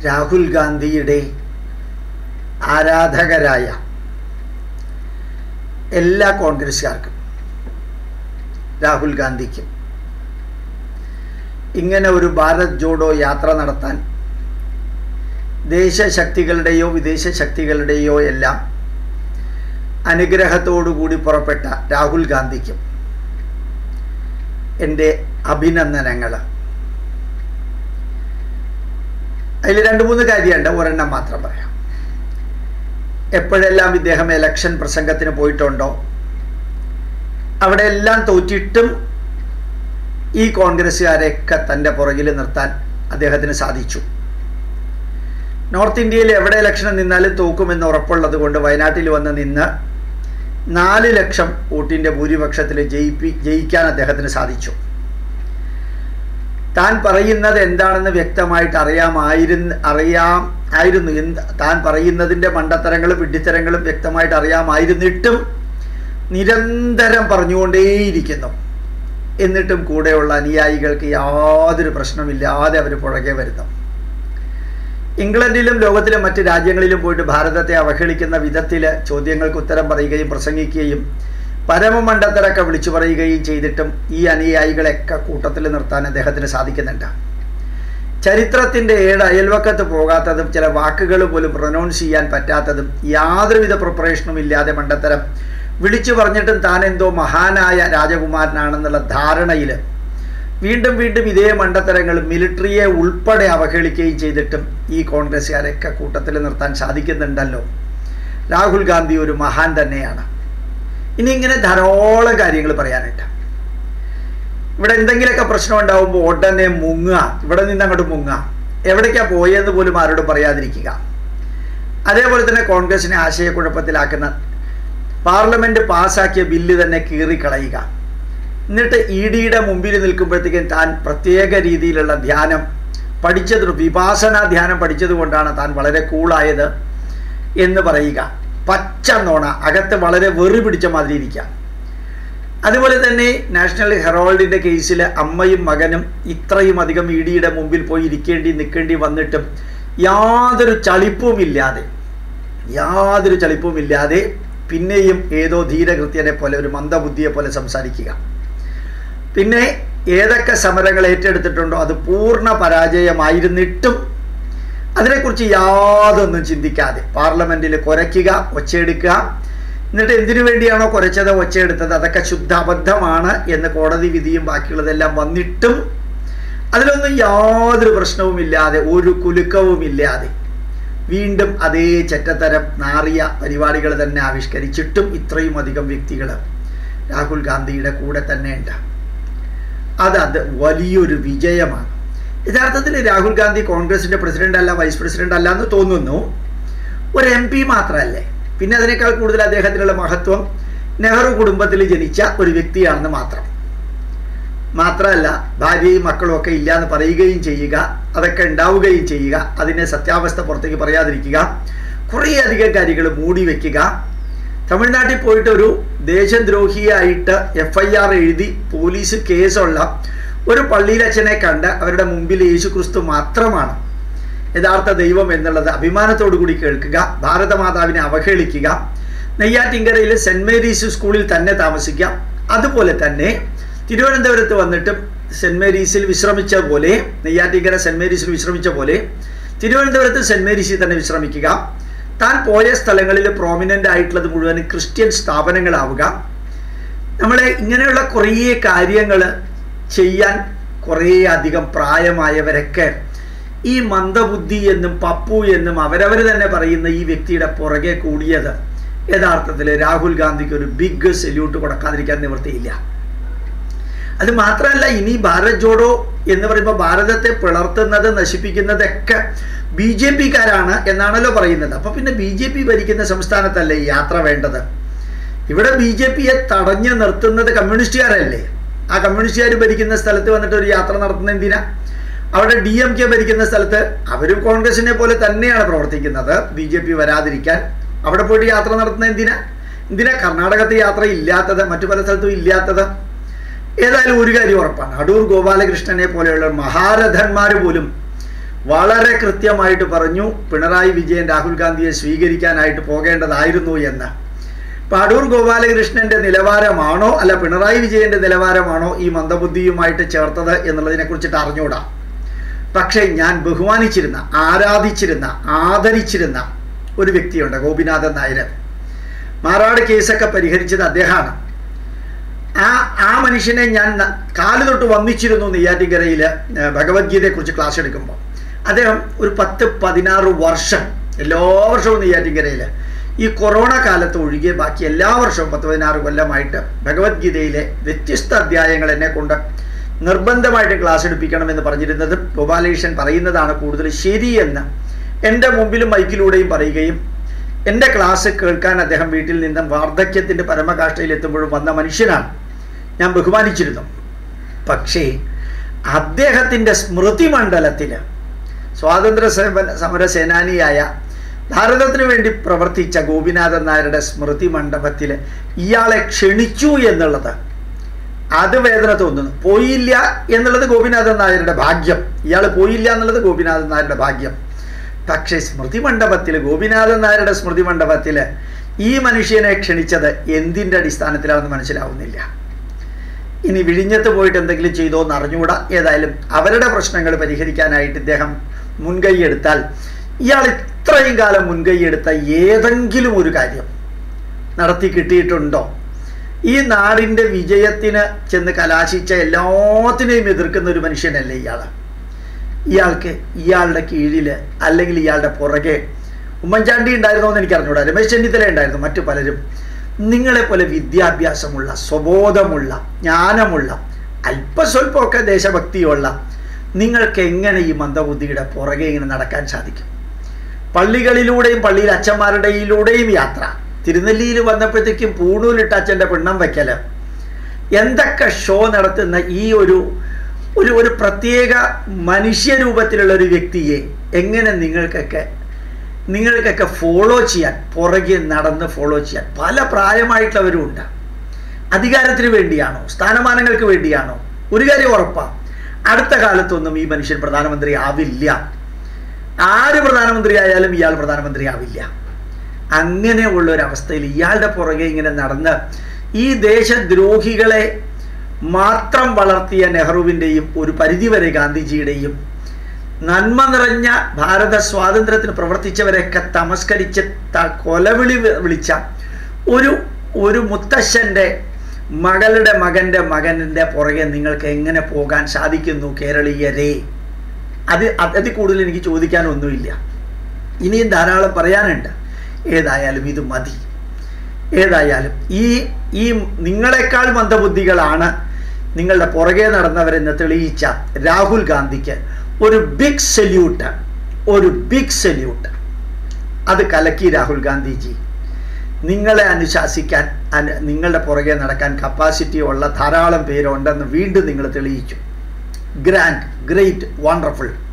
രാഹുൽ ഗാന്ധിയുടെ ആരാധകരായ എല്ലാ കോൺഗ്രസ്സുകാർക്കും രാഹുൽ ഗാന്ധിക്കും ഇങ്ങനെ ഒരു ഭാരത് ജോഡോ യാത്ര നടത്താൻ ദേശശക്തികളുടെയോ വിദേശ ശക്തികളുടെയോ എല്ലാം അനുഗ്രഹത്തോടുകൂടി പുറപ്പെട്ട രാഹുൽ ഗാന്ധിക്കും എൻ്റെ അഭിനന്ദനങ്ങൾ അതിൽ രണ്ട് മൂന്ന് കാര്യമുണ്ട് ഒരെണ്ണം മാത്രം പറയാം എപ്പോഴെല്ലാം ഇദ്ദേഹം എലക്ഷൻ പ്രസംഗത്തിന് പോയിട്ടുണ്ടോ അവിടെ എല്ലാം തോറ്റിട്ടും ഈ കോൺഗ്രസ്സുകാരെയൊക്കെ തൻ്റെ പുറകിൽ നിർത്താൻ അദ്ദേഹത്തിന് സാധിച്ചു നോർത്ത് ഇന്ത്യയിൽ എവിടെ ഇലക്ഷൻ നിന്നാലും തോക്കുമെന്ന് ഉറപ്പുള്ളത് കൊണ്ട് വയനാട്ടിൽ വന്ന് നിന്ന് നാല് ലക്ഷം വോട്ടിൻ്റെ ഭൂരിപക്ഷത്തിൽ ജയിപ്പി ജയിക്കാൻ അദ്ദേഹത്തിന് സാധിച്ചു താൻ പറയുന്നത് എന്താണെന്ന് വ്യക്തമായിട്ട് അറിയാമായിരുന്നു അറിയാം ആയിരുന്നു എന്ത് താൻ പറയുന്നതിൻ്റെ മണ്ടത്തരങ്ങളും വിഡ്ഢിത്തരങ്ങളും വ്യക്തമായിട്ട് അറിയാമായിരുന്നിട്ടും നിരന്തരം പറഞ്ഞുകൊണ്ടേയിരിക്കുന്നു എന്നിട്ടും കൂടെയുള്ള അനുയായികൾക്ക് യാതൊരു പ്രശ്നമില്ലാതെ അവർ പുറകെ വരുന്നു ഇംഗ്ലണ്ടിലും ലോകത്തിലെ മറ്റ് രാജ്യങ്ങളിലും പോയിട്ട് ഭാരതത്തെ അവഹേളിക്കുന്ന വിധത്തിൽ ചോദ്യങ്ങൾക്ക് ഉത്തരം പറയുകയും പ്രസംഗിക്കുകയും പരമമണ്ഡത്തരൊക്കെ വിളിച്ചു പറയുകയും ചെയ്തിട്ടും ഈ അനുയായികളെയൊക്കെ കൂട്ടത്തിൽ നിർത്താൻ അദ്ദേഹത്തിന് സാധിക്കുന്നുണ്ട് ചരിത്രത്തിൻ്റെ ഏഴ് അയൽവക്കത്ത് പോകാത്തതും ചില വാക്കുകൾ പോലും പ്രൊനൗൺസ് ചെയ്യാൻ പറ്റാത്തതും യാതൊരുവിധ പ്രിപ്പറേഷനും ഇല്ലാതെ മണ്ടത്തരം വിളിച്ചു പറഞ്ഞിട്ടും താൻ എന്തോ മഹാനായ രാജകുമാരനാണെന്നുള്ള ധാരണയിൽ വീണ്ടും വീണ്ടും ഇതേ മണ്ടത്തരങ്ങൾ മിലിറ്ററിയെ ഉൾപ്പെടെ അവഹേളിക്കുകയും ചെയ്തിട്ടും ഈ കോൺഗ്രസ്സുകാരെയൊക്കെ കൂട്ടത്തിൽ നിർത്താൻ സാധിക്കുന്നുണ്ടല്ലോ രാഹുൽ ഗാന്ധി ഒരു മഹാൻ തന്നെയാണ് ഇനി ഇങ്ങനെ ധാരാളം കാര്യങ്ങൾ പറയാനുണ്ട് ഇവിടെ എന്തെങ്കിലുമൊക്കെ പ്രശ്നം ഉണ്ടാകുമ്പോൾ ഉടനെ മുങ്ങുക ഇവിടെ നിന്ന് അങ്ങോട്ട് മുങ്ങുക എവിടേക്കാ പോയെന്ന് പോലും ആരോടും പറയാതിരിക്കുക അതേപോലെ തന്നെ കോൺഗ്രസിനെ ആശയക്കുഴപ്പത്തിലാക്കുന്ന പാർലമെന്റ് പാസ്സാക്കിയ ബില്ല് തന്നെ കീറിക്കളയുക എന്നിട്ട് ഇ ഡിയുടെ മുമ്പിൽ നിൽക്കുമ്പോഴത്തേക്കും താൻ പ്രത്യേക രീതിയിലുള്ള ധ്യാനം പഠിച്ചത് വിപാസന ധ്യാനം പഠിച്ചത് കൊണ്ടാണ് താൻ വളരെ കൂളായത് എന്ന് പറയുക പച്ച നോണ അകത്ത് വളരെ വെറു പിടിച്ച മാതിരി ഇരിക്കുക അതുപോലെ തന്നെ നാഷണൽ ഹെറോൾഡിൻ്റെ കേസിൽ അമ്മയും മകനും ഇത്രയും അധികം ഇ ഡിയുടെ മുമ്പിൽ പോയി ഇരിക്കേണ്ടി നിൽക്കേണ്ടി വന്നിട്ടും യാതൊരു ചളിപ്പുമില്ലാതെ യാതൊരു ചളിപ്പുമില്ലാതെ പിന്നെയും ഏതോ ധീരകൃത്യനെ പോലെ ഒരു മന്ദബുദ്ധിയെ പോലെ സംസാരിക്കുക പിന്നെ ഏതൊക്കെ സമരങ്ങൾ ഏറ്റെടുത്തിട്ടുണ്ടോ അത് പൂർണ്ണ പരാജയമായിരുന്നിട്ടും അതിനെക്കുറിച്ച് യാതൊന്നും ചിന്തിക്കാതെ പാർലമെന്റിൽ കുരയ്ക്കുക ഒച്ചയെടുക്കുക എന്നിട്ട് എന്തിനു വേണ്ടിയാണോ കുരച്ചത് ഒച്ചയെടുത്തത് അതൊക്കെ ശുദ്ധ അബദ്ധമാണ് എന്ന് കോടതി വിധിയും ബാക്കിയുള്ളതെല്ലാം വന്നിട്ടും അതിലൊന്നും യാതൊരു പ്രശ്നവുമില്ലാതെ ഒരു കുലുക്കവുമില്ലാതെ വീണ്ടും അതേ ചെറ്റത്തരം നാറിയ പരിപാടികൾ തന്നെ ആവിഷ്കരിച്ചിട്ടും ഇത്രയും അധികം വ്യക്തികൾ രാഹുൽ ഗാന്ധിയുടെ കൂടെ തന്നെ ഉണ്ട് അത് അത് വലിയൊരു വിജയമാണ് യഥാർത്ഥത്തിൽ രാഹുൽ ഗാന്ധി കോൺഗ്രസിന്റെ പ്രസിഡന്റ് അല്ല വൈസ് പ്രസിഡന്റ് അല്ല എന്ന് തോന്നുന്നു ഒരു എം പി മാത്രമല്ലേ പിന്നെ അതിനേക്കാൾ കൂടുതൽ അദ്ദേഹത്തിനുള്ള മഹത്വം നെഹ്റു കുടുംബത്തിൽ ജനിച്ച ഒരു വ്യക്തിയാണെന്ന് മാത്രം മാത്രമല്ല ഭാര്യയും മക്കളും ഒക്കെ ഇല്ല എന്ന് പറയുകയും ചെയ്യുക അതൊക്കെ ഉണ്ടാവുകയും ചെയ്യുക അതിനെ സത്യാവസ്ഥ പുറത്തേക്ക് പറയാതിരിക്കുക കുറേയധികം കാര്യങ്ങൾ മൂടി വെക്കുക തമിഴ്നാട്ടിൽ പോയിട്ട് ഒരു ദേശദ്രോഹിയായിട്ട് എഫ് ഐ ആർ എഴുതി പോലീസ് കേസുള്ള ഒരു പള്ളിയിലച്ഛനെ കണ്ട് അവരുടെ മുമ്പിൽ യേശു ക്രിസ്തു മാത്രമാണ് യഥാർത്ഥ ദൈവം എന്നുള്ളത് അഭിമാനത്തോടു കൂടി കേൾക്കുക ഭാരതമാതാവിനെ അവഹേളിക്കുക നെയ്യാറ്റിങ്കരയിൽ സെൻറ് മേരീസ് സ്കൂളിൽ തന്നെ താമസിക്കാം അതുപോലെ തന്നെ തിരുവനന്തപുരത്ത് വന്നിട്ടും സെൻറ് മേരീസിൽ വിശ്രമിച്ച പോലെ നെയ്യാറ്റിങ്കര സെൻറ് മേരീസിൽ വിശ്രമിച്ച പോലെ തിരുവനന്തപുരത്ത് സെൻറ് മേരീസിൽ തന്നെ വിശ്രമിക്കുക താൻ പോയ സ്ഥലങ്ങളിൽ പ്രോമിനൻ്റ് ആയിട്ടുള്ളത് മുഴുവൻ ക്രിസ്ത്യൻ സ്ഥാപനങ്ങളാവുക നമ്മളെ ഇങ്ങനെയുള്ള കുറേ കാര്യങ്ങൾ ചെയ്യാൻ കുറേ അധികം പ്രായമായവരൊക്കെ ഈ മന്ദബുദ്ധി എന്നും പപ്പു എന്നും അവരവർ തന്നെ പറയുന്ന ഈ വ്യക്തിയുടെ പുറകെ കൂടിയത് യഥാർത്ഥത്തിൽ രാഹുൽ ഗാന്ധിക്ക് ഒരു ബിഗ് സല്യൂട്ട് കൊടുക്കാതിരിക്കാൻ നിവൃത്തിയില്ല അത് മാത്രമല്ല ഇനി ഭാരത് ജോഡോ എന്ന് പറയുമ്പോൾ ഭാരതത്തെ പിളർത്തുന്നത് നശിപ്പിക്കുന്നതൊക്കെ ബി ജെ പിക്കാരാണ് എന്നാണല്ലോ പറയുന്നത് അപ്പൊ പിന്നെ ബി ജെ പി ഭരിക്കുന്ന സംസ്ഥാനത്തല്ലേ ഈ യാത്ര വേണ്ടത് ഇവിടെ ബി ജെ പിയെ തടഞ്ഞു നിർത്തുന്നത് കമ്മ്യൂണിസ്റ്റുകാരല്ലേ ആ കമ്മ്യൂണിസ്റ്റുകാർ ഭരിക്കുന്ന സ്ഥലത്ത് വന്നിട്ട് ഒരു യാത്ര നടത്തുന്ന എന്തിനാ അവിടെ ഡി എം കെ ഭരിക്കുന്ന സ്ഥലത്ത് അവരും കോൺഗ്രസിനെ പോലെ തന്നെയാണ് പ്രവർത്തിക്കുന്നത് ബി ജെ പി വരാതിരിക്കാൻ അവിടെ പോയിട്ട് യാത്ര നടത്തുന്ന എന്തിനാ എന്തിനാ കർണാടകത്തിൽ യാത്ര ഇല്ലാത്തത് മറ്റു പല സ്ഥലത്തും ഇല്ലാത്തത് ഏതായാലും ഒരു കാര്യം ഉറപ്പാണ് അടൂർ ഗോപാലകൃഷ്ണനെ പോലെയുള്ള മഹാരഥന്മാർ പോലും വളരെ കൃത്യമായിട്ട് പറഞ്ഞു പിണറായി വിജയൻ രാഹുൽ ഗാന്ധിയെ സ്വീകരിക്കാനായിട്ട് പോകേണ്ടതായിരുന്നു എന്ന് ഇപ്പം അടൂർ ഗോപാലകൃഷ്ണന്റെ നിലവാരമാണോ അല്ല പിണറായി വിജയന്റെ നിലവാരമാണോ ഈ മന്ദബുദ്ധിയുമായിട്ട് ചേർത്തത് എന്നുള്ളതിനെ കുറിച്ചിട്ട് അറിഞ്ഞൂടാ പക്ഷേ ഞാൻ ബഹുമാനിച്ചിരുന്ന ആരാധിച്ചിരുന്ന ആദരിച്ചിരുന്ന ഒരു വ്യക്തിയുണ്ട് ഗോപിനാഥൻ നായർ മാറാട് കേസൊക്കെ പരിഹരിച്ചത് അദ്ദേഹമാണ് ആ ആ മനുഷ്യനെ ഞാൻ ന- കാല് തൊട്ട് വന്നിച്ചിരുന്നു നെയ്യാറ്റിൻകരയിൽ ഭഗവത്ഗീതയെക്കുറിച്ച് ക്ലാസ് എടുക്കുമ്പോൾ അദ്ദേഹം ഒരു പത്ത് പതിനാറ് വർഷം എല്ലാ വർഷവും നെയ്യാറ്റിൻകരയിൽ ഈ കൊറോണ കാലത്ത് ഒഴികെ ബാക്കി എല്ലാ വർഷവും പത്ത് പതിനാറ് കൊല്ലമായിട്ട് ഭഗവത്ഗീതയിലെ വ്യത്യസ്ത അധ്യായങ്ങൾ എന്നെ കൊണ്ട് നിർബന്ധമായിട്ട് ക്ലാസ് എടുപ്പിക്കണമെന്ന് പറഞ്ഞിരുന്നതും ഗോപാലകൃഷ്ണൻ പറയുന്നതാണ് കൂടുതൽ ശരിയെന്ന് എൻ്റെ മുമ്പിലും മൈക്കിലൂടെയും പറയുകയും എൻ്റെ ക്ലാസ് കേൾക്കാൻ അദ്ദേഹം വീട്ടിൽ നിന്നും വാർദ്ധക്യത്തിൻ്റെ പരമകാഷ്ഠയിൽ എത്തുമ്പോഴും വന്ന മനുഷ്യനാണ് ഞാൻ ബഹുമാനിച്ചിരുന്നു പക്ഷേ അദ്ദേഹത്തിൻ്റെ സ്മൃതി മണ്ഡലത്തിൽ സ്വാതന്ത്ര്യ സേവന സമര സേനാനിയായ ഭാരതത്തിന് വേണ്ടി പ്രവർത്തിച്ച ഗോപിനാഥൻ നായരുടെ സ്മൃതി മണ്ഡപത്തിൽ ഇയാളെ ക്ഷണിച്ചു എന്നുള്ളത് അത് വേദന തോന്നുന്നു പോയില്ല എന്നുള്ളത് ഗോപിനാഥൻ നായരുടെ ഭാഗ്യം ഇയാൾ പോയില്ല എന്നുള്ളത് ഗോപിനാഥൻ നായരുടെ ഭാഗ്യം പക്ഷേ സ്മൃതി മണ്ഡപത്തിൽ ഗോപിനാഥൻ നായരുടെ സ്മൃതി മണ്ഡപത്തിൽ ഈ മനുഷ്യനെ ക്ഷണിച്ചത് എന്തിൻ്റെ അടിസ്ഥാനത്തിലാണെന്ന് മനസ്സിലാവുന്നില്ല ഇനി വിഴിഞ്ഞത്ത് പോയിട്ട് എന്തെങ്കിലും ചെയ്തോ എന്ന് അറിഞ്ഞുകൂടാ ഏതായാലും അവരുടെ പ്രശ്നങ്ങൾ പരിഹരിക്കാനായിട്ട് ഇദ്ദേഹം മുൻകൈ എടുത്താൽ ഇയാൾ ഇത്രയും കാലം മുൻകൈ എടുത്ത ഏതെങ്കിലും ഒരു കാര്യം നടത്തി കിട്ടിയിട്ടുണ്ടോ ഈ നാടിൻ്റെ വിജയത്തിന് ചെന്ന് കലാശിച്ച എല്ലാത്തിനെയും എതിർക്കുന്ന ഒരു മനുഷ്യനല്ലേ ഇയാൾ ഇയാൾക്ക് ഇയാളുടെ കീഴിൽ അല്ലെങ്കിൽ ഇയാളുടെ പുറകെ ഉമ്മൻചാണ്ടി ഉണ്ടായിരുന്നോ എന്ന് എനിക്ക് അറിഞ്ഞൂടാ രമേശ് ചെന്നിത്തല ഉണ്ടായിരുന്നു മറ്റു പലരും നിങ്ങളെപ്പോലെ വിദ്യാഭ്യാസമുള്ള സ്വബോധമുള്ള ജ്ഞാനമുള്ള അല്പസ്വല്പമൊക്കെ ദേശഭക്തിയുള്ള നിങ്ങൾക്ക് എങ്ങനെ ഈ മന്ദബുദ്ധിയുടെ പുറകെ ഇങ്ങനെ നടക്കാൻ സാധിക്കും പള്ളികളിലൂടെയും പള്ളിയിൽ അച്ഛന്മാരുടെയിലൂടെയും യാത്ര തിരുനെല്ലിയിൽ വന്നപ്പോഴത്തേക്കും പൂണൂലിട്ട് അച്ഛൻ്റെ പിണ്ണം വയ്ക്കല് എന്തൊക്കെ ഷോ നടത്തുന്ന ഈ ഒരു ഒരു ഒരു പ്രത്യേക മനുഷ്യരൂപത്തിലുള്ള ഒരു വ്യക്തിയെ എങ്ങനെ നിങ്ങൾക്കൊക്കെ നിങ്ങൾക്കൊക്കെ ഫോളോ ചെയ്യാൻ പുറകെ നടന്ന് ഫോളോ ചെയ്യാൻ പല പ്രായമായിട്ടുള്ളവരും ഉണ്ട് അധികാരത്തിന് വേണ്ടിയാണോ സ്ഥാനമാനങ്ങൾക്ക് വേണ്ടിയാണോ ഒരു കാര്യം ഉറപ്പാണ് അടുത്ത കാലത്തൊന്നും ഈ മനുഷ്യൻ പ്രധാനമന്ത്രി ആവില്ല ആര് പ്രധാനമന്ത്രി ആയാലും ഇയാൾ പ്രധാനമന്ത്രി ആവില്ല അങ്ങനെയുള്ള ഒരു അവസ്ഥയിൽ ഇയാളുടെ പുറകെ ഇങ്ങനെ നടന്ന് ഈ ദേശദ്രോഹികളെ മാത്രം വളർത്തിയ നെഹ്റുവിൻ്റെയും ഒരു പരിധിവരെ ഗാന്ധിജിയുടെയും നന്മ നിറഞ്ഞ ഭാരത സ്വാതന്ത്ര്യത്തിന് പ്രവർത്തിച്ചവരെയൊക്കെ തമസ്കരിച്ച് ത- കൊലവിളി വി- വിളിച്ച ഒരു ഒരു മുത്തശ്ശൻ്റെ മകളുടെ മകൻ്റെ മകൻ്റെ പുറകെ നിങ്ങൾക്ക് എങ്ങനെ പോകാൻ സാധിക്കുന്നു കേരളീയരെ അത് അത് അതിൽ കൂടുതൽ എനിക്ക് ചോദിക്കാനൊന്നുമില്ല ഇനിയും ധാരാളം പറയാനുണ്ട് ഏതായാലും ഇത് മതി ഏതായാലും ഈ ഈ നിങ്ങളെക്കാൾ മന്ദബുദ്ധികളാണ് നിങ്ങളുടെ പുറകെ നടന്നവരെന്ന് തെളിയിച്ച രാഹുൽ ഗാന്ധിക്ക് ഒരു ബിഗ് സല്യൂട്ട് ഒരു ബിഗ് സല്യൂട്ട് അത് കലക്കി രാഹുൽ ഗാന്ധിജി നിങ്ങളെ അനുശാസിക്കാൻ അനു നിങ്ങളുടെ പുറകെ നടക്കാൻ കപ്പാസിറ്റി ഉള്ള ധാരാളം പേരുണ്ടെന്ന് വീണ്ടും നിങ്ങൾ തെളിയിച്ചു ഗ്രാൻഡ് ഗ്രേറ്റ് വണ്ടർഫുൾ